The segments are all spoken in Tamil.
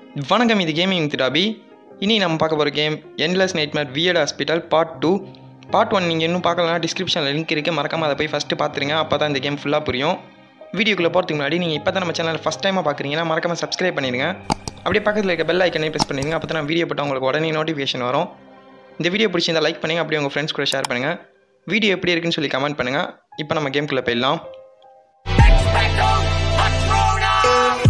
வணக்கம் இது கேமிங் திடாபி இனி நம்ம பார்க்க போகிற game endless nightmare weird hospital part two part one நீங்கள் இன்னும் பார்க்கலனா டிஸ்கிரிப்ஷனில் லிங்க் இருக்குது மறக்காமல் அதை போய் ஃபஸ்ட்டு பார்த்துருங்க அப்போ தான் இந்த கேம் ஃபுல்லாக புரியும் வீடியோக்குள்ளே போகிறதுக்கு முன்னாடி நீங்கள் இப்போ தான் நம்ம சேனல் ஃபஸ்ட் டைமாக பார்க்குறீங்கன்னா மறக்காமல் சப்ஸ்கிரைப் பண்ணிடுங்க அப்படியே பக்கத்தில் இருக்க பெல் ஐக்கனே ப்ரெஸ் பண்ணிடுங்க அப்போ தான் வீடியோ போட்டால் உங்களுக்கு உடனே நோட்டிஃபிகேஷன் வரும் இந்த வீடியோ பிடிச்சிருந்தா லைக் பண்ணுங்கள் அப்படியே உங்கள் ஃப்ரெண்ட்ஸ் கூட ஷேர் பண்ணுங்கள் வீடியோ எப்படி இருக்குன்னு சொல்லி கமெண்ட் பண்ணுங்கள் இப்போ நம்ம கேம்குள்ளே போயிடலாம் Expecto Patronum!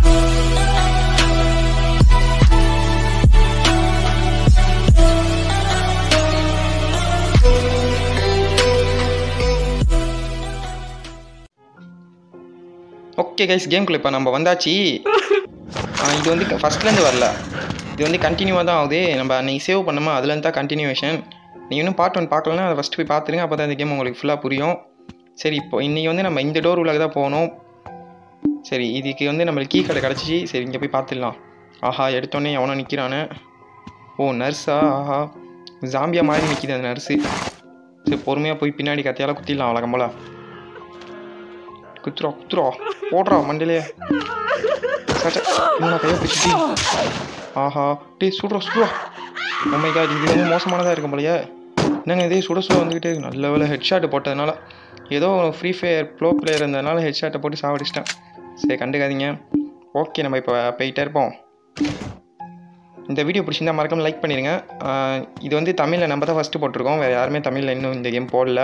ஓகே கைஸ் கேம்குள்ளே இப்போ நம்ம வந்தாச்சு ஆ, இது வந்து ஃபஸ்ட்லேருந்து வரல இது வந்து கண்டினியூவாக தான் ஆகுது நம்ம அன்றைக்கி சேவ் பண்ணோமா அதுலேருந்து தான் கண்டினியூவேஷன் நீங்கள் இன்னும் பார்ட் ஒன் பார்க்கலன்னா அதை ஃபஸ்ட்டு போய் பார்த்துருங்க அப்போ தான் இந்த கேம் உங்களுக்கு ஃபுல்லாக புரியும் சரி இப்போ இன்றைக்கி வந்து நம்ம இந்த டோர் உள்ளாக தான் போகணும் சரி இதுக்கு வந்து நம்மளுக்கு கீ கடை கிடச்சிச்சு சரி இங்கே போய் பார்த்துடலாம் ஆஹா எடுத்தோடனே எவனோ நிற்கிறானே ஓ நர்ஸா ஆஹா ஜாம்பியா மாதிரி நிற்கிது அந்த நர்ஸு சரி பொறுமையாக போய் பின்னாடி கத்தையால் குத்திடலாம் வழக்கம் போல குத்துறா குத்துறா போடுறா மண்டிலே சச்சா என்ன கையை பிடிச்சிட்டு ஆஹா டேய் சுடுறா சுடுறா உண்மை காட் இது ரொம்ப மோசமானதாக இருக்கும் போலயே என்னங்க இதே சுட சுட வந்துக்கிட்டே இருக்கு நல்ல வேலை ஹெட்ஷாட் போட்டதுனால ஏதோ ஃப்ரீ ஃபயர் ப்ளோ பிளேயர் இருந்ததுனால ஹெட்ஷாட்டை போட்டு சாவடிச்சிட்டேன் சரி கண்டுக்காதீங்க ஓகே நம்ம இப்போ போயிட்டே இருப்போம் இந்த வீடியோ பிடிச்சிருந்தா மறக்காம லைக் பண்ணிடுங்க ஆஹ் இது வந்து தமிழில் நம்ம தான் ஃபஸ்ட்டு போட்டிருக்கோம் வேறு யாருமே தமிழில் இன்னும் இந்த கேம் போடல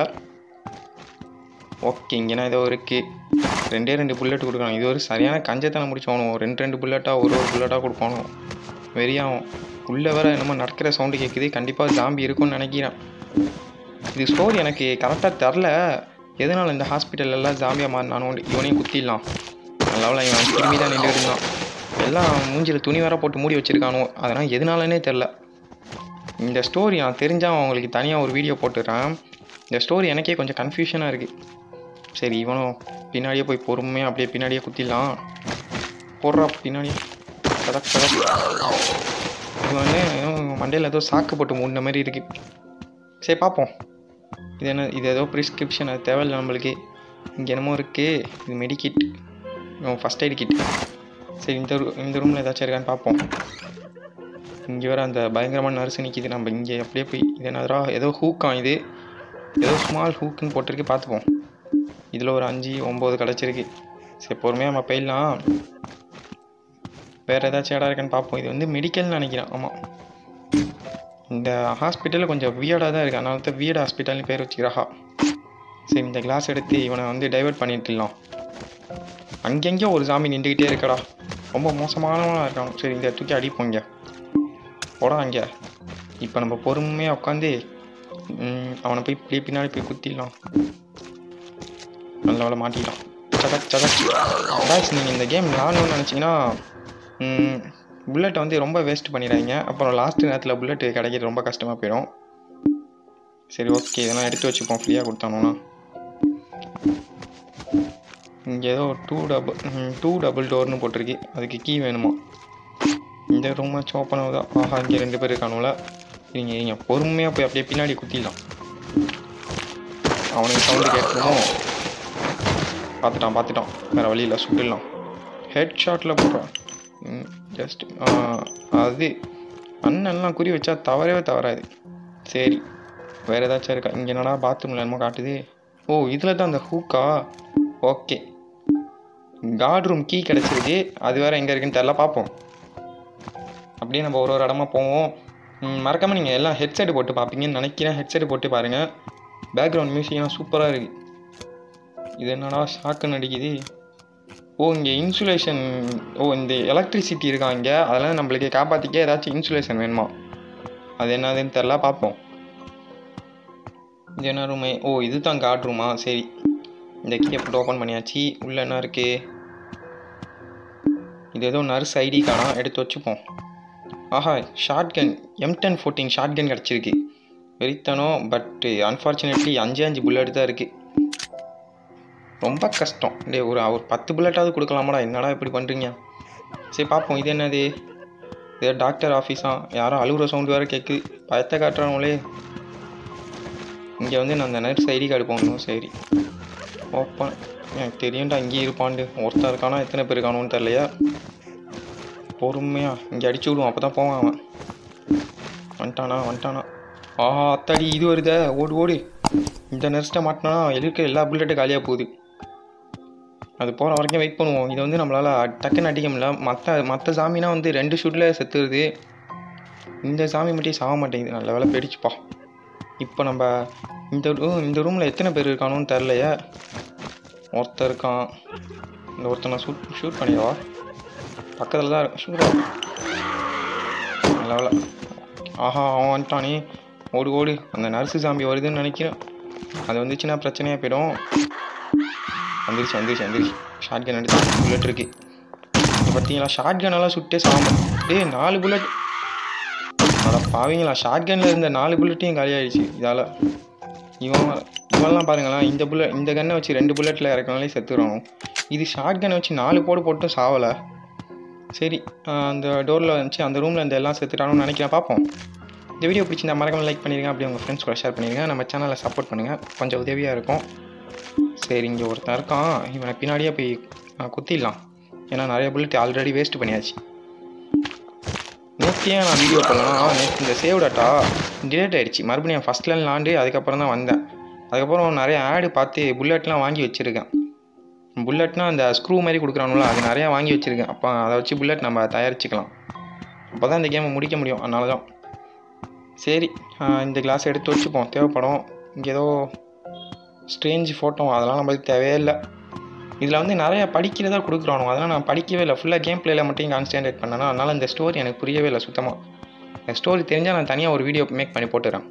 ஓகே இங்கேனா ஏதோ இருக்குது ரெண்டே ரெண்டு புல்லட் கொடுக்கணும் இது ஒரு சரியான கஞ்சத்தனை முடிச்சோணும் ரெண்டு ரெண்டு புல்லட்டாக ஒரு ஒரு புல்லட்டாக கொடுக்கணும் வெறியாகும் உள்ளே வர என்னமோ நடக்கிற சவுண்டு கேட்குது கண்டிப்பாக ஜாம்பி இருக்கும்னு நினைக்கிறேன் இது ஸ்டோரி எனக்கு கரெக்டாக தெரில எதனால் இந்த ஹாஸ்பிட்டல் எல்லாம் ஜாம்பியாக மாறினானோ இவனையும் குத்திடலாம் நல்லவள இவன் திரும்பி தான் நின்று இருந்தான் எல்லாம் மூஞ்சில் துணி வேற போட்டு மூடி வச்சிருக்கானோ அதெல்லாம் எதனாலனே தெரில இந்த ஸ்டோரி நான் தெரிஞ்சால் அவங்களுக்கு தனியாக ஒரு வீடியோ போட்டுடுறேன் இந்த ஸ்டோரி எனக்கே கொஞ்சம் கன்ஃபியூஷனாக இருக்குது சரி இவனும் பின்னாடியே போய் பொறுமையாக அப்படியே பின்னாடியே குத்திடலாம் போடுறா பின்னாடியே சதக் சதக் இது வந்து மண்டையில் ஏதோ சாக்கு போட்டு மூடின மாதிரி இருக்குது சரி பார்ப்போம் இது என்ன இது ஏதோ ப்ரிஸ்கிரிப்ஷன் அது தேவையில்லை நம்மளுக்கு இங்கே என்னமோ இருக்குது இது மெடிக்கிட் ஃபஸ்ட் எய்ட் கிட் சரி இந்த ரூ இந்த ரூமில் ஏதாச்சும் இருக்கான்னு பார்ப்போம் இங்கே வேறு அந்த பயங்கரமான நர்ஸ் நிற்கிது நம்ம இங்கே அப்படியே போய் இது என்னதுரா ஏதோ ஹூக்கான் இது ஏதோ ஸ்மால் ஹூக்குன்னு போட்டிருக்கு பார்த்துப்போம் இதில் ஒரு அஞ்சு ஒம்பது கிடச்சிருக்கு சரி பொறுமையாக நம்ம போயிடலாம் வேறு ஏதாச்சும் இடம் இருக்கான்னு பார்ப்போம் இது வந்து மெடிக்கல்னு நினைக்கிறேன் ஆமாம் இந்த ஹாஸ்பிட்டலில் கொஞ்சம் வியர்டாக தான் இருக்குது அதனால தான் வியர்டு ஹாஸ்பிட்டல்னு பேர் வச்சுக்கிறாஹா சரி இந்த கிளாஸ் எடுத்து இவனை வந்து டைவர்ட் பண்ணிட்டுலாம் அங்கெங்கேயோ ஒரு சாமி நின்றுக்கிட்டே இருக்கடா ரொம்ப மோசமானவனாக இருக்கான் சரி இந்த தூக்கி அடிப்போங்க போடா அங்கே இப்போ நம்ம பொறுமையாக உட்காந்து அவனை போய் இப்படியே பின்னாடி போய் குத்திடலாம் நல்ல வேலை மாட்டிக்கலாம் சதக் சதக் guys நீங்கள் இந்த கேம் விளாடணும்னு நினச்சிங்கன்னா புல்லட்டை வந்து ரொம்ப வேஸ்ட் பண்ணிடாதீங்க அப்புறம் லாஸ்ட் நேரத்தில் புல்லட் கிடைக்கிறது ரொம்ப கஷ்டமாக போயிடும் சரி ஓகே இதெல்லாம் எடுத்து வச்சுப்போம் ஃப்ரீயாக கொடுத்தானோண்ணா இங்கே ஏதோ டூ டபுள் டூ டபுள் டோர்னு போட்டிருக்கு அதுக்கு கீ வேணுமா இந்த ரூமாச்சும் ஓப்பன் ஆகுதா ஆஹா இங்கே ரெண்டு பேர் இருக்கானுல நீங்கள் நீங்கள் பொறுமையாக போய் அப்படியே பின்னாடி குத்திடலாம் அவனுக்கு சவுண்டு கேட்கணும் பார்த்துட்டான் பார்த்துட்டான் வேறு வழியில் சுட்டுடலாம் ஹெட் ஷாட்டில் போடுறான் ஜஸ்ட் அது அண்ணன்லாம் குறி வச்சா தவறவே தவறாது சரி வேறு ஏதாச்சும் இருக்கா இங்கே என்னடா பாத்ரூமில் என்னமோ காட்டுது ஓ இதில் தான் அந்த ஹூக்கா ஓகே கார்ட் ரூம் கீ கிடச்சிருக்கு அது வேறு எங்கே இருக்குன்னு தெரில பார்ப்போம் அப்படியே நம்ம ஒரு ஒரு இடமா போவோம் ம், மறக்காம நீங்கள் எல்லாம் ஹெட்செட் போட்டு பார்ப்பீங்கன்னு நினைக்கிறேன் ஹெட்செட் போட்டு பாருங்கள் பேக்ரவுண்ட் மியூசிக்லாம் சூப்பராக இருக்குது இது என்னடா ஷாக்குன்னு அடிக்குது ஓ இங்கே இன்சுலேஷன் ஓ இந்த எலக்ட்ரிசிட்டி இருக்கா இங்கே அதெல்லாம் நம்மளுக்கு காப்பாற்றிக்க ஏதாச்சும் இன்சுலேஷன் வேணுமா அது என்னதுன்னு தெரில பார்ப்போம் இது என்ன ரூமு ஓ இது தான் கார்ட் ரூமா சரி இந்த கீயை போட்டு ஓப்பன் பண்ணியாச்சு உள்ளே என்ன இருக்குது இது ஏதோ நர்ஸ் ஐடி காணா எடுத்து வச்சுப்போம் ஆஹா shotgun M ten fourteen shotgun கிடச்சிருக்கு வெறித்தனம் பட்டு அன்ஃபார்ச்சுனேட்லி அஞ்சு அஞ்சு புல்லட் தான் இருக்குது ரொம்ப கஷ்டம் டே ஒரு ஒரு பத்து புல்லட்டாவது கொடுக்கலாமாடா என்னடா இப்படி பண்ணுறீங்க சரி பார்ப்போம் இது என்னது இது டாக்டர் ஆஃபீஸா யாரோ அழுகுற சவுண்டு வேறு கேட்குது பயத்தை காட்டுறாங்களே இங்கே வந்து நான் அந்த நர்ஸ் ஐடி கார்டு போகணும் சரி ஓப்பன் எனக்கு தெரியும்டா இங்கேயே இருப்பான்ட்டு ஒருத்தன் இருக்கானா எத்தனை பேர் இருக்கானோன்னு தெரியலையா பொறுமையாக இங்கே அடிச்சு விடுவோம் அப்போ தான் போவான் அவன் வந்துட்டானா வந்துட்டானா ஆஹா அத்தாடி இது வருதே ஓடு ஓடு இந்த நெர்ஸ்ட்டை மாட்டினா இருக்கிற எல்லா புல்லட்டும் காலியாக போகுது அது போகிற வரைக்கும் வெயிட் பண்ணுவோம் இது வந்து நம்மளால் டக்குன்னு அடிக்க முடியல மற்ற மற்ற சாமினா வந்து ரெண்டு ஷூட்டில் செத்துருது இந்த சாமி மட்டும் சாக மாட்டேங்குது நல்ல வேலை போயிடுச்சுப்பா இப்போ நம்ம இந்த ரூ- இந்த ரூமில் எத்தனை பேர் இருக்கானோன்னு தெரிலையே ஒருத்தன் இருக்கான் இந்த ஒருத்தனை ஷூட் ஷூட் பண்ணிடுவா பக்கத்தில் தான் இருக்கு ஷூட் நல்ல வேலை ஆஹா அவன் வந்துட்டானே ஓடு ஓடு அந்த நர்ஸு சாம்பி வருதுன்னு நினைக்கிறேன் அது வந்துச்சுன்னா பிரச்சனையாக போயிடும் வந்துருச்சு வந்துருச்சு வந்துருச்சு ஷார்ட் கன் எடுத்து புல்லட் இருக்கு பார்த்தீங்களா ஷார்ட் கன்னெல்லாம் சுட்டே சாம டேய் நாலு புல்லட் அட பாவீங்களா ஷார்ட் கன்னில் இருந்த நாலு புல்லட்டையும் காலி ஆயிடுச்சு இதால் இவன் இவன்லாம் பாருங்களேன் இந்த புல்லட் இந்த கன்னை வச்சு ரெண்டு புல்லட்டில் இறக்கினாலே செத்துறோம் இது ஷார்ட் கன்னை வச்சு நாலு போடு போட்டும் சாவலை சரி ஆஹ் அந்த டோரில் வந்துச்சு அந்த ரூமில் இந்த எல்லாம் செத்துட்டானு நினைக்கிறேன் பார்ப்போம் இந்த வீடியோ பிடிச்சிருந்தா மறக்காம லைக் பண்ணிடுங்க அப்படியே உங்கள் ஃப்ரெண்ட்ஸ் கூட ஷேர் பண்ணிடுங்க நம்ம சேனலை சப்போர்ட் பண்ணுங்கள் கொஞ்சம் உதவியாக இருக்கும் சரி இங்கே ஒருத்தன் இருக்கான் இவனை பின்னாடியே போய் ஆஹ், குத்திடலாம் ஏன்னா நிறைய புல்லட் ஆல்ரெடி வேஸ்ட் பண்ணியாச்சு நேற்று ஏன் நான் வீடியோ பண்ணலாம் நேற்று இந்த சேவ் டாட்டா டிலேட் ஆயிடுச்சு மறுபடியும் ஃபஸ்ட்ல விளாண்டு அதுக்கப்புறம் தான் வந்தேன் அதுக்கப்புறம் நிறைய ஆடு பார்த்து புல்லட்லாம் வாங்கி வச்சுருக்கேன் புல்லட்னா அந்த ஸ்க்ரூ மாதிரி கொடுக்குறானுல அது நிறையா வாங்கி வச்சுருக்கேன் அப்போ அதை வச்சு புல்லட் நம்ம தயாரிச்சுக்கலாம் அப்போ தான் இந்த கேமை முடிக்க முடியும் அதனால தான் சரி ஆஹ் இந்த கிளாஸ் எடுத்து வச்சுப்போம் தேவைப்படும் இங்கே ஏதோ ஸ்ட்ரேஞ்ச் ஃபோட்டோ அதெல்லாம் நம்மளுக்கு தேவையே இல்லை இதில் வந்து நிறைய படிக்கிறதா கொடுக்குறானோ அதெல்லாம் நான் படிக்கவே இல்லை ஃபுல்லாக கேம் பிளேயில் மட்டும் கான்சன்ட்ரேட் பண்ணேன்னா அதனால் இந்த ஸ்டோரி எனக்கு புரியவே இல்லை சுத்தமாக இந்த ஸ்டோரி தெரிஞ்சால் நான் தனியாக ஒரு வீடியோ மேக் பண்ணி போட்டுறேன்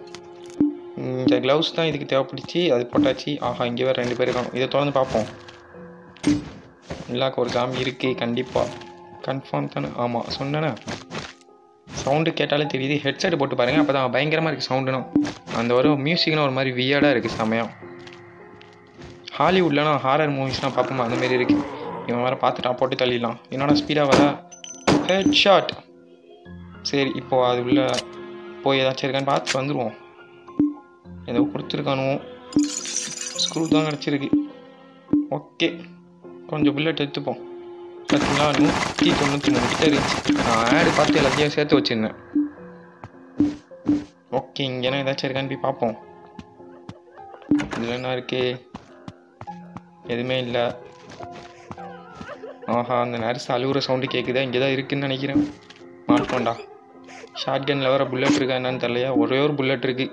இந்த க்ளவுஸ் தான் இதுக்கு தேவைப்பட்டுச்சு அது போட்டாச்சு ஆஹா இங்கே வேறு ரெண்டு பேர் இருக்காங்க இதை திறந்து பார்ப்போம் இல்லாக்க ஒரு சாமி இருக்குது கண்டிப்பாக கன்ஃபார்ம் தானே ஆமாம் சொன்னேனே சவுண்டு கேட்டாலே தெரியுது ஹெட்செட் போட்டு பாருங்கள் அப்போ தான் பயங்கரமாக இருக்குது சவுண்டுனும் அந்த ஒரு மியூசிக்னு ஒரு மாதிரி வியர்டாக இருக்குது செமையாக ஹாலிவுட்லலாம் ஹாரர் மூவிஸ்லாம் பார்ப்போமா அந்த மாதிரி இருக்குது இவன் வேறு பார்த்துட்டான் போட்டு தள்ளிடலாம் என்னோட ஸ்பீடாக வரா ஹெட் ஷாட் சரி இப்போ அது உள்ள போய் ஏதாச்சும் இருக்கான்னு பார்த்து வந்துடுவோம் ஏதோ கொடுத்துருக்கானுவோம் ஸ்க்ரூ தான் கிடச்சிருக்கு ஓகே கொஞ்சம் புல்லட் எடுத்துப்போம் பார்த்தீங்களா நூற்றி தொண்ணூற்றி மூணு கிட்ட இருந்துச்சு நான் ஆடு பார்த்து எல்லாத்தையும் சேர்த்து வச்சுருந்தேன் ஓகே இங்கேனா ஏதாச்சும் இருக்கான்னு போய் பார்ப்போம் இதில் என்ன இருக்கு எதுவுமே இல்லை ஆஹா அந்த நர்ஸ் அழுகுற சவுண்டு கேட்குதா இங்கே தான் இருக்குன்னு நினைக்கிறேன் மாட்டோம்டா ஷார்ட் கன்னில் வேறு புல்லட் இருக்கா என்னன்னு தெரியலையா ஒரே ஒரு புல்லட் இருக்கு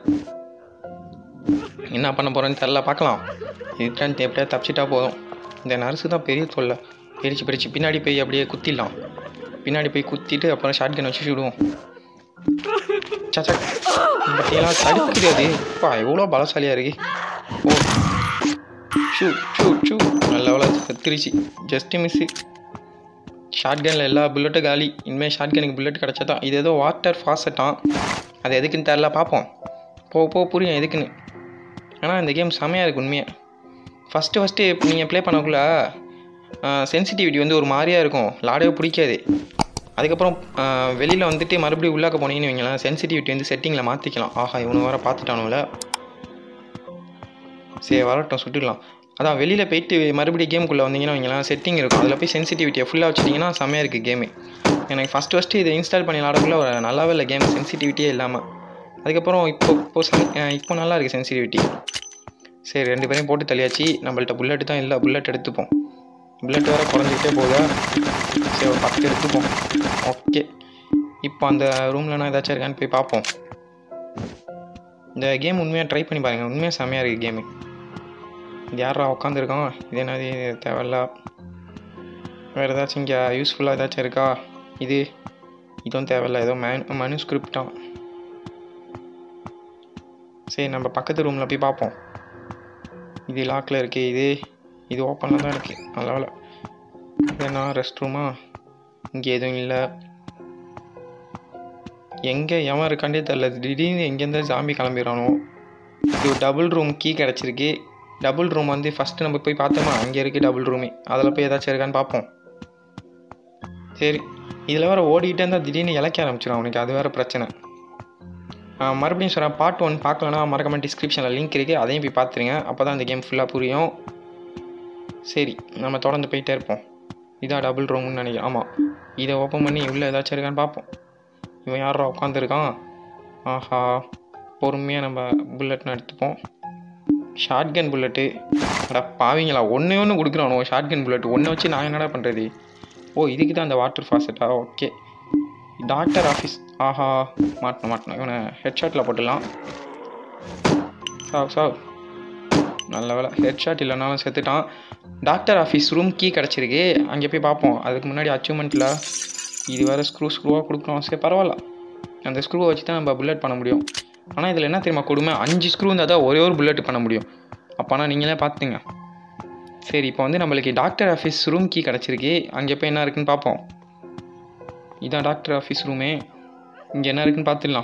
என்ன பண்ண போகிறேன்னு தெரில பார்க்கலாம் இதுதான் எப்படியா தப்பிச்சிட்டா போதும் இந்த நர்ஸு தான் பெரிய தொல்லை பிரிச்சு பிரிச்சு பின்னாடி போய் அப்படியே குத்திடலாம் பின்னாடி போய் குத்திட்டு அப்புறம் ஷார்ட் கன் வச்சு சுடுவோம் சச்சா பார்த்தீங்களா தடுக்குது அது அப்பா எவ்வளோ பலசாலியாக இருக்கு ஓ ஷூ ஷூ ஷூ நல்ல வேலை செத்துருச்சு ஜஸ்ட் மிஸ்ஸு ஷார்ட் கனில் எல்லா புல்லட்டும் காலி இனிமேல் ஷார்ட் கனுக்கு புல்லட் கிடச்சா தான் இது ஏதோ வாட்டர் ஃபாசட்டான் அது எதுக்குன்னு தெரில பார்ப்போம் போ போ புரியும் எதுக்குன்னு ஆனால் இந்த கேம் செமையாக இருக்குது உண்மையாக ஃபஸ்ட்டு ஃபஸ்ட்டு நீங்கள் ப்ளே பண்ணக்குள்ள சென்சிட்டிவிட்டி வந்து ஒரு மாதிரியாக இருக்கும் லாடவே பிடிக்காது அதுக்கப்புறம் வெளியில் வந்துட்டு மறுபடியும் உள்ளாக்க போனீங்கன்னு வைங்களேன் சென்சிட்டிவிட்டி வந்து செட்டிங்கில் மாற்றிக்கலாம் ஆஹா இவனு வேறு பார்த்துட்டானுல சரி வரட்டும் சுட்டுக்கலாம் அதான் வெளியில் போயிட்டு மறுபடியும் கேமுக்குள்ளே வந்தீங்கன்னா வைங்களேன் செட்டிங் இருக்கும் அதில் போய் சென்சிட்டிவிட்டியை ஃபுல்லாக வச்சிட்டிங்கன்னா செம்மையாக இருக்குது கேமு எனக்கு ஃபஸ்ட்டு ஃபஸ்ட்டு இதை இன்ஸ்டால் பண்ணி விளாடக்குள்ள ஒரு நல்லாவே இல்லை கேம் சென்சிட்டிவிட்டியே இல்லாமல் அதுக்கப்புறம் இப்போ இப்போ சென்- அஹ் இப்போ நல்லா இருக்குது சென்சிட்டிவிட்டி சரி ரெண்டு பேரையும் போட்டு தள்ளியாச்சு நம்மள்ட்ட புல்லட் தான் இல்லை புல்லட் எடுத்துப்போம் புல்லட் வேறு குறைஞ்சிக்கிட்டே போகுதா சரி ஒரு பத்து எடுத்துப்போம் ஓகே இப்போ அந்த ரூம்லனா ஏதாச்சும் இருக்கான்னு போய் பார்ப்போம் இந்த கேம் உண்மையாக ட்ரை பண்ணி பாருங்கள் உண்மையாக செம்மையாக இருக்குது கேமு இது யாரா உட்காந்துருக்கான் இது என்னது இது தேவையில்ல வேறு ஏதாச்சும் இங்கே யூஸ்ஃபுல்லாக ஏதாச்சும் இருக்கா இது இதுவும் தேவையில்ல ஏதோ மேன் மனு ஸ்கிரிப்டான் சரி நம்ம பக்கத்து ரூமில் போய் பார்ப்போம் இது லாக்கில் இருக்குது இது இது ஓப்பனில் தான் இருக்குது நல்ல வேலை இது என்ன ரெஸ்ட் ரூமா இங்கே எதுவும் இல்லை எங்கே எவன் இருக்காண்டே தெரில திடீர்னு எங்கேருந்து ஜாம்பி கிளம்பிடுறானோ இது டபுள் ரூம் கீ கிடச்சிருக்கு டபுள் ரூம் வந்து ஃபஸ்ட்டு நம்ம போய் பார்த்தோமா அங்கே இருக்குது டபுள் ரூமு அதில் போய் ஏதாச்சும் இருக்கான்னு பார்ப்போம் சரி இதில் வேறு ஓடிக்கிட்டே இருந்தால் திடீர்னு இலக்க ஆரம்பிச்சிடும் அவனுக்கு அது வேறு பிரச்சனை ஆ, மறுபடியும் சொல்கிறேன் பார்ட் ஒன் பார்க்கலனா மறக்காம டிஸ்கிரிப்ஷனில் லிங்க் இருக்குது அதையும் போய் பார்த்துருங்க அப்போ தான் இந்த கேம் ஃபுல்லாக புரியும் சரி நம்ம தொடர்ந்து போயிட்டே இருப்போம் இதா டபுள் ரூம்னு நினைக்கிறேன் ஆமாம் இதை ஓப்பன் பண்ணி உள்ளே ஏதாச்சும் இருக்கான்னு பார்ப்போம் இவன் யாரா உட்காந்துருக்கான் ஆஹா பொறுமையாக நம்ம புல்லட்னு எடுத்துப்போம் ஷார்ட்கன் புல்லட்டு அடா பாவிங்களா ஒன்றே ஒன்று கொடுக்குறானோ ஷார்ட்கன் புல்லட் ஒன்றை வச்சு நான் என்னடா பண்ணுறது ஓ இதுக்கு தான் அந்த வாட்டர் ஃபாசட்டா ஓகே டாக்டர் ஆஃபீஸ் ஆஹா மாட்டணும் மாட்டணும் இவனை ஹெட்ஷாட்டில் போட்டுடலாம் சாவ் சாவ் நல்ல வேலை ஹெட்ஷாட் இல்லைனாலும் செத்துட்டான் டாக்டர் ஆஃபீஸ் ரூம் கீ கிடச்சிருக்கு அங்கே போய் பார்ப்போம் அதுக்கு முன்னாடி அச்சீவ்மெண்ட்டில் இது வேறு ஸ்க்ரூ ஸ்க்ரூவாக கொடுக்குறோம் சரி பரவாயில்ல அந்த ஸ்க்ரூவை வச்சு தான் நம்ம புல்லட் பண்ண முடியும் ஆனால் இதில் என்ன தெரியுமா கொடுமை அஞ்சு ஸ்க்ரூ இருந்தால் தான் ஒரே ஒரு புல்லட் பண்ண முடியும் அப்போனா நீங்களே பார்த்துங்க சரி இப்போ வந்து நம்மளுக்கு டாக்டர் ஆஃபீஸ் ரூம் கீ கிடச்சிருக்கு அங்கே போய் என்ன இருக்குன்னு பார்ப்போம் இதான் டாக்டர் ஆஃபீஸ் ரூமே இங்கே என்ன இருக்குன்னு பார்த்துடலாம்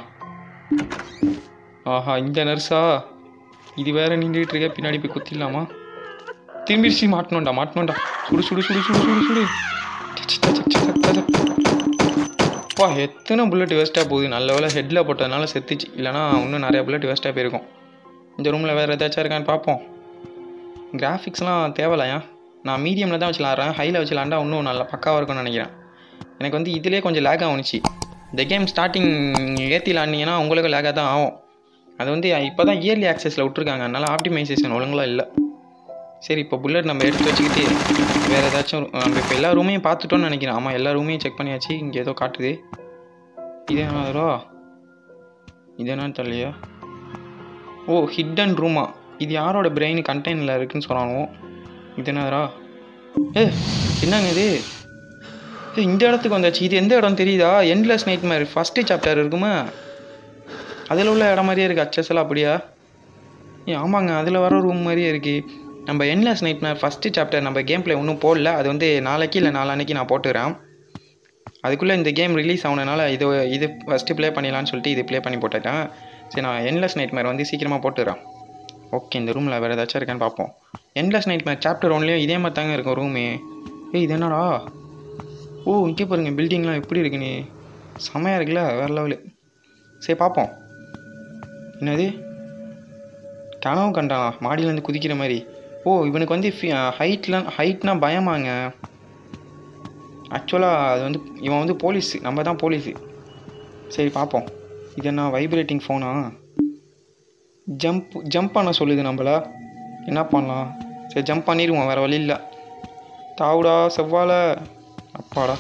ஆஹா இந்த நர்ஸா இது வேற நின்றுட்டு இருக்க பின்னாடி போய் குத்திடலாமா திரும்பிடுச்சு மாட்டணும்டா மாட்டணும்டா சுடு சுடு சுடு சுடு சுடு சுடு சச், சச், சச், சச், சச். அப்பா எத்தனை புல்லட் வேஸ்ட்டாக போகுது நல்ல வேலை ஹெட்டில் போட்டதுனால செத்துச்சு இல்லைனா இன்னும் நிறைய புல்லட் வேஸ்ட்டாக போயிருக்கும் இந்த ரூமில் வேறு ஏதாச்சும் இருக்கான்னு பார்ப்போம் கிராஃபிக்ஸ்லாம் தேவையில்லையா நான் மீடியமில் தான் வச்சு விளாட்றேன் ஹையில் வச்சு விளாண்டா இன்னும் நல்லா பக்காவாக இருக்கும்னு நினைக்கிறேன் எனக்கு வந்து இதிலே கொஞ்சம் லேக் ஆகுனுச்சு இந்த கேம் ஸ்டார்டிங் ஏற்றி விளாண்டிங்கன்னா உங்களுக்கு லேக்காக தான் ஆகும் அது வந்து இப்போ தான் இயர்லி ஆக்சஸில் விட்ருக்காங்க அதனால் ஆப்டிமைசேஷன் ஒழுங்கெலாம் இல்லை சரி இப்போ புல்லட் நம்ம எடுத்து வச்சுக்கிட்டு வேறு ஏதாச்சும் ஒரு- நம்ம இப்போ எல்லா ரூமையும் பார்த்துட்டோம்னு நினைக்கிறேன் ஆமாம் எல்லா ரூமையும் செக் பண்ணியாச்சு இங்கே ஏதோ காட்டுது இது என்ன இது என்னன்னு தெரியலையா ஓ ஹிட்டன் ரூமா இது யாரோட பிரெயின் கண்டெய்னில் இருக்குன்னு சொல்கிறானோ இது என்னதுரா ஏ என்னங்க இது ஏ இந்த இடத்துக்கு வந்தாச்சு இது எந்த இடம் தெரியுதா எண்ட்லெஸ் நைட் மாதிரி ஃபஸ்ட்டு சாப்டர் இருக்குமா அதில் உள்ள இடம் மாதிரியே இருக்குது அச்சஸெல்லாம் அப்படியா ஏ ஆமாங்க அதில் வர ரூம் மாதிரியே இருக்குது நம்ம endless nightmare first chapter நம்ம கேம் ப்ளே இன்னும் போடல அது வந்து நாளைக்கு இல்லை நாளான்னைக்கு நான் போட்டுக்கிறேன் அதுக்குள்ளே இந்த கேம் ரிலீஸ் ஆனதுனால இது இது ஃபஸ்ட்டு ப்ளே பண்ணிடலான்னு சொல்லிட்டு இது ப்ளே பண்ணி போட்டுட்டேன் சரி நான் என்லெஸ் நைட் மேர் வந்து சீக்கிரமாக போட்டுக்கிறேன் ஓகே இந்த ரூமில் வேறு ஏதாச்சும் இருக்கான்னு பார்ப்போம் என்லெஸ் நைட் மேர் சாப்டர் ஒன்லேயும் இதே மாதிரி தாங்க இருக்கும் ரூமு ஏய் இது என்னடா ஓ இங்கே பாருங்க பில்டிங்லாம் எப்படி இருக்குன்னு செமையாக இருக்குல்ல வேறு லெவலு சரி பார்ப்போம் என்னது கனவு கண்டானா மாடியிலேருந்து குதிக்கிற மாதிரி ஓ இவனுக்கு வந்து ஹைட்லாம் ஹைட்னா பயமாங்க ஆக்சுவலாக அது வந்து இவன் வந்து போலீஸ் நம்ம தான் போலீஸு சரி பார்ப்போம் இது என்ன வைப்ரேட்டிங் ஃபோனா ஜம்ப் ஜம்ப் பண்ண சொல்லுது நம்மள என்ன பண்ணலாம் சரி ஜம்ப் பண்ணிடுவோம் வேறு வழி இல்லை தாவுடா செவ்வாழ அப்பாடா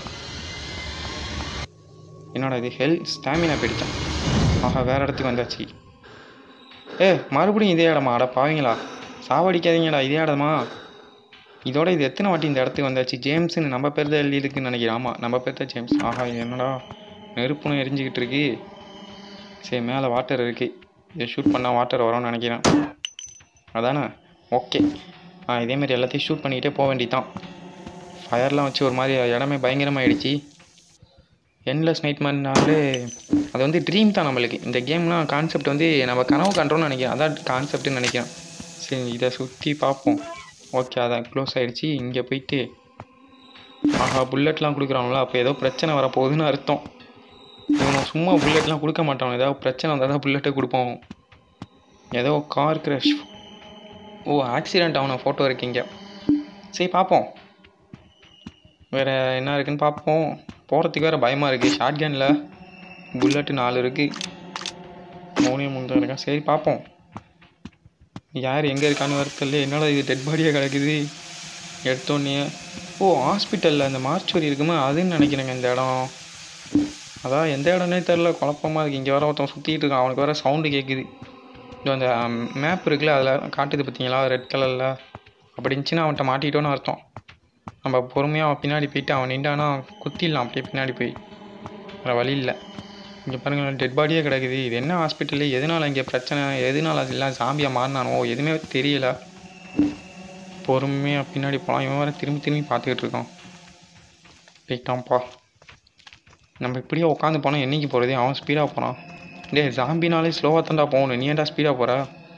என்னடா இது ஹெல் ஸ்டாமினா போயிடுச்சான் ஆஹா வேறு இடத்துக்கு வந்தாச்சு ஏ மறுபடியும் இதே இடமா அட பாவீங்களா சாவடிக்காதீங்கடா இதே இடமா இதோட இது எத்தனை வாட்டி இந்த இடத்துக்கு வந்தாச்சு ஜேம்ஸ்னு நம்ம பேர் தான் எழுதியிருக்குன்னு நினைக்கிறேன் ஆமாம் நம்ம பேர் தான் ஜேம்ஸ் ஆஹா இது என்னடா நெருப்புன்னு எரிஞ்சிக்கிட்டு இருக்கு சரி மேலே வாட்டர் இருக்குது இதை ஷூட் பண்ணால் வாட்டர் வரும்னு நினைக்கிறேன் அதானே ஓகே ஆ இதேமாரி எல்லாத்தையும் ஷூட் பண்ணிக்கிட்டே போக வேண்டியதான் ஃபயர்லாம் வச்சு ஒரு மாதிரி இடமே பயங்கரமாயிடுச்சு என்லெஸ் நைட் மாதிரினாலே அது வந்து ட்ரீம் தான் நம்மளுக்கு இந்த கேம்லாம் கான்செப்ட் வந்து நம்ம கனவு கண்டோம்னு நினைக்கிறேன் அதான் கான்செப்ட்னு நினைக்கிறேன் சரி இதை சுற்றி பார்ப்போம் ஓகே அதான் க்ளோஸ் ஆகிடுச்சு இங்கே போயிட்டு ஆஹா புல்லட்லாம் கொடுக்குறாங்களா அப்போ ஏதோ பிரச்சனை வரப்போகுதுன்னு அர்த்தம் இவனை சும்மா புல்லட்லாம் கொடுக்க மாட்டான் ஏதாவது பிரச்சனை வந்தால் தான் புல்லட்டே கொடுப்போம் ஏதோ கார் கிரஷ் ஓ ஆக்சிடெண்ட் ஆன ஃபோட்டோ இருக்கீங்க சரி பார்ப்போம் வேறு என்ன இருக்குன்னு பார்ப்போம் போகிறதுக்கு வேறு பயமாக இருக்குது ஷார்ட் கனில் புல்லட்டு நாலு இருக்குது மூணே மூணு தான் இருக்கா சரி பார்ப்போம் யார் எங்கே இருக்கான்னு வர தெரியல என்னடா இது டெட் பாடியாக கிடக்குது எடுத்தோடனே ஓ ஹாஸ்பிட்டலில் அந்த மார்ச்சுவரி இருக்குமா அதுன்னு நினைக்கிறேங்க இந்த இடம் அதான் எந்த இடம்னே தெரில குழப்பமா இருக்குது இங்கே வர ஒருத்தன் சுற்றிட்டு இருக்கான் அவனுக்கு வேறு சவுண்டு கேட்குது இது அந்த மேப் இருக்குல்ல அதில் காட்டுது பார்த்தீங்களா ரெட் கலரில் அப்படி இருந்துச்சுன்னா அவன்கிட்ட மாட்டிக்கிட்டோன்னு அர்த்தம் நம்ம பொறுமையாக அவன் பின்னாடி போயிட்டு அவன் நின்றானா குத்திடலாம் அப்படியே பின்னாடி போய் வேறு வழி இல்லை இங்கே பாருங்கள் டெட் பாடியே கிடக்குது இது என்ன ஹாஸ்பிட்டலு எதனால் இங்கே பிரச்சனை எதனால் அது எல்லாம் சாம்பியாக மாறினானோ எதுவுமே தெரியல பொறுமையாக பின்னாடி போகலாம் இவன் வேறு திரும்பி திரும்பி பார்த்துக்கிட்டு இருக்கான் போயிட்டான்ப்பா நம்ம இப்படியே உட்காந்து போனால் என்னைக்கு போகிறது அவன் ஸ்பீடாக போகிறான் டேய் ஜாம்பினாலே ஸ்லோவாக தான்டா போகணும் நீ ஏன்டா ஸ்பீடாக போகிற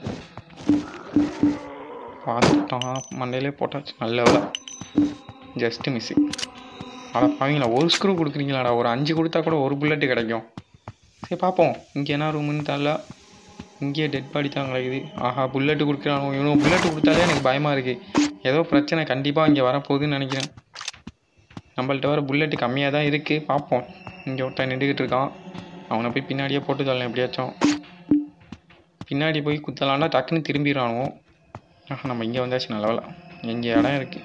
பார்த்துட்டான் மண்டையிலே போட்டாச்சு நல்ல வேலை ஜஸ்ட்டு மிஸ்ஸு அட பாவீங்களா ஒரு ஸ்க்ரூ கொடுக்குறீங்களாடா ஒரு அஞ்சு கொடுத்தா கூட ஒரு புல்லட்டு கிடைக்கும் சரி பார்ப்போம் இங்கே என்ன ரூமுன்னு தெரில இங்கேயே டெட் பாடி தான் கிடைக்குது ஆஹா புல்லட்டு கொடுக்குறானோ இவனும் புல்லட்டு கொடுத்தாலே எனக்கு பயமாக இருக்குது ஏதோ பிரச்சனை கண்டிப்பாக இங்கே வரப்போகுதுன்னு நினைக்கிறேன் நம்மள்ட்ட வர புல்லட்டு கம்மியாக தான் இருக்குது பார்ப்போம் இங்கே ஒருத்தன் நின்றுக்கிட்டு இருக்கான் அவனை போய் பின்னாடியே போட்டு தரலாம் எப்படியாச்சும் பின்னாடி போய் குத்தலான்னா டக்குன்னு திரும்பிடுவானோ ஆஹா நம்ம இங்கே வந்தாச்சு நல்ல வேலை இங்கே இடம் இருக்குது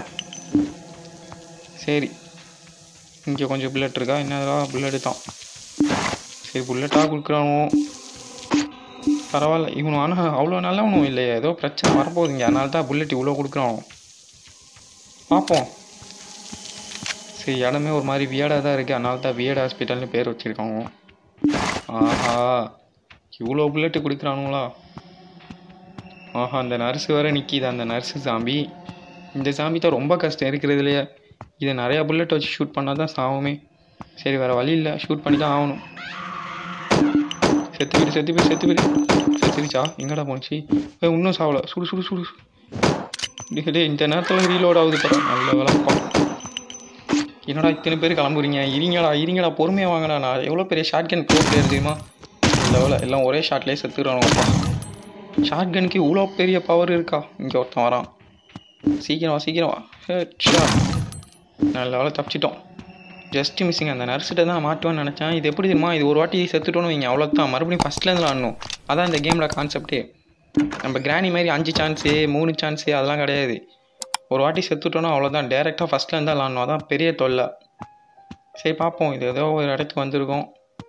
சரி இங்கே கொஞ்சம் புல்லட் இருக்கா என்னடா புல்லட்டு தான் சரி புல்லட்டாக கொடுக்குறானோ பரவாயில்ல இவனு ஆனால் அவ்வளோ நல்லவனும் இல்லையே ஏதோ பிரச்சனை வரப்போகுதுங்க அதனால தான் புல்லட் இவ்வளோ கொடுக்குறானோ பார்ப்போம் சரி இடமே ஒரு மாதிரி வியடாக தான் இருக்குது அதனால தான் வியட் ஹாஸ்பிட்டல்னு பேர் வச்சுருக்காங்க ஆஹா இவ்வளோ புல்லட்டு கொடுக்குறானுங்களா ஆஹா அந்த நர்ஸு வேற நிற்கிது அந்த நர்ஸு சாம்பி இந்த சாம்பி தான் ரொம்ப கஷ்டம் இருக்கிறதுலையே இதை நிறையா புல்லட் வச்சு ஷூட் பண்ணால் தான் சாவுமே சரி வேறு வழி இல்லை ஷூட் பண்ணி தான் ஆகணும் செத்து போயிடு செத்து போயிடு செத்து போயிடு செத்துருச்சா எங்கடா போணுச்சு ஏய் இன்னும் சாவலை சுடு சுடு சுடு டேய், டேய் இந்த நேரத்தில் ரீலோட் ஆகுது பாரு நல்ல வேலைப்பா என்னடா இத்தனை பேர் கிளம்புறீங்க இருங்கடா இருங்கடா பொறுமையாக வாங்கடா நான் எவ்வளோ பெரிய ஷார்ட் கன் ப்ரோ பிளேயர் தெரியுமா நல்ல வேலை எல்லாம் ஒரே ஷாட்லேயே செத்துக்கிறானுங்கப்பா ஷார்ட் கனுக்கு இவ்வளோ பெரிய பவர் இருக்கா இங்கே ஒருத்தன் வரான் சீக்கிரம் வா சீக்கிரம் வா ஹெட்ஷா. நல்ல வேலை தப்பிச்சிட்டோம் ஜஸ்ட் மிஸ்ஸிங் அந்த நர்ஸ்கிட்ட தான் மாட்டுவேன்னு நினச்சேன் இது எப்படி தெரியுமா இது ஒரு வாட்டி செத்துட்டோன்னு வைங்க அவ்வளோதான் மறுபடியும் ஃபஸ்ட்லேருந்து விளாடணும் அதான் இந்த கேமில் கான்செப்டே நம்ம கிராணி மாதிரி அஞ்சு சான்ஸு மூணு சான்ஸு அதெல்லாம் கிடையாது ஒரு வாட்டி செத்துட்டோன்னா அவ்வளோதான் டேரெக்டாக ஃபஸ்ட்லேருந்து விளாடணும் அதான் பெரிய தொல்லை சரி பார்ப்போம் இது ஏதோ ஒரு இடத்துக்கு வந்திருக்கோம்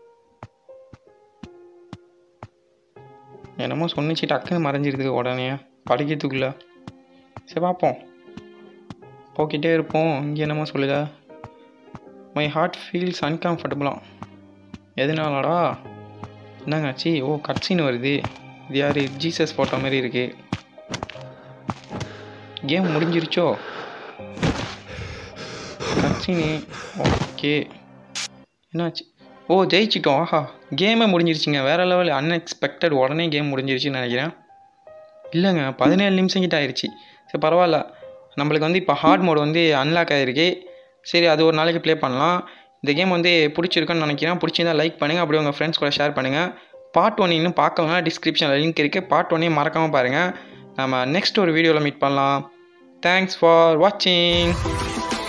என்னமோ சொன்னிச்சு டக்குன்னு மறைஞ்சிருது உடனே படிக்கிறதுக்குள்ளே சரி பார்ப்போம் போக்கிட்டே இருப்போம் இங்கே என்னமோ சொல்லுதா மை ஹார்ட் ஃபீல்ஸ் அன்கம்ஃபர்டபுளாம் எதனாலடா என்னங்க ஆச்சு ஓ கட்சின்னு வருது இது யார் ஜீசஸ் ஃபோட்டோ மாதிரி இருக்கு கேம் முடிஞ்சிருச்சோ கட்சினு ஓகே என்னாச்சு ஓ ஜெயிச்சிட்டோம் ஆஹா கேமே முடிஞ்சிருச்சுங்க வேறு லெவல் அன்எக்ஸ்பெக்டட் உடனே கேம் முடிஞ்சிருச்சுன்னு நினைக்கிறேன் இல்லைங்க பதினேழு நிமிஷம் கிட்ட ஆயிடுச்சு சரி பரவாயில்ல நம்மளுக்கு வந்து இப்போ ஹார்ட் மோட் வந்து அன்லாக் ஆகிருக்கு சரி அது ஒரு நாளைக்கு ப்ளே பண்ணலாம் இந்த கேம் வந்து பிடிச்சிருக்குன்னு நினைக்கிறேன் பிடிச்சிருந்தா லைக் பண்ணுங்கள் அப்படியே உங்கள் ஃப்ரெண்ட்ஸ் கூட ஷேர் பண்ணுங்கள் பார்ட் ஒன் இன்னும் பார்க்கலனா டிஸ்கிரிப்ஷனில் லிங்க் இருக்குது பார்ட் ஒன்னையும் மறக்காமல் பாருங்கள் நம்ம நெக்ஸ்ட் ஒரு வீடியோவில் மீட் பண்ணலாம் தேங்க்ஸ் ஃபார் வாட்சிங்